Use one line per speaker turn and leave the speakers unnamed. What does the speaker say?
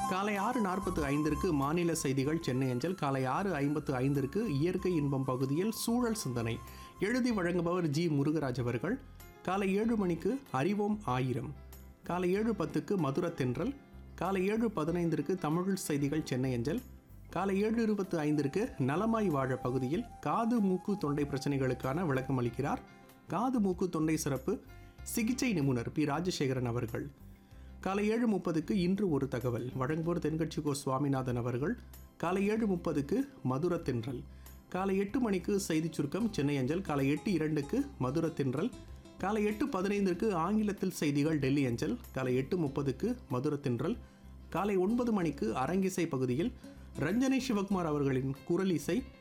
காலை ஆறு நாற்பத்து ஐந்திற்கு மாநில செய்திகள் சென்னை அஞ்சல் காலை ஆறு ஐம்பத்து ஐந்திற்கு இயற்கை இன்பம் பகுதியில் சூழல் சிந்தனை எழுதி வழங்குபவர் ஜி முருகராஜ் அவர்கள் காலை ஏழு மணிக்கு அறிவோம் ஆயிரம் காலை ஏழு பத்துக்கு மதுர தென்றல் காலை ஏழு பதினைந்திற்கு தமிழ் செய்திகள் சென்னை அஞ்சல் காலை ஏழு இருபத்து ஐந்திற்கு நலமாய் வாழ பகுதியில் காது மூக்கு தொண்டை பிரச்சனைகளுக்கான விளக்கம் அளிக்கிறார் காது மூக்கு தொண்டை சிறப்பு சிகிச்சை நிபுணர் பி ராஜசேகரன் அவர்கள் காலை ஏழு முப்பதுக்கு இன்று ஒரு தகவல் வழங்குவோர் தென்கட்சி கோ சுவாமிநாதன் அவர்கள் காலை ஏழு முப்பதுக்கு மதுர தென்றல் காலை எட்டு மணிக்கு செய்திச் சுருக்கம் சென்னை அஞ்சல் காலை எட்டு இரண்டுக்கு மதுர தென்றல் காலை எட்டு பதினைந்திற்கு ஆங்கிலத்தில் செய்திகள் டெல்லி அஞ்சல் காலை எட்டு முப்பதுக்கு மதுர தென்றல் காலை ஒன்பது மணிக்கு அரங்கிசை பகுதியில் ரஞ்சனை சிவகுமார் அவர்களின் குரல் இசை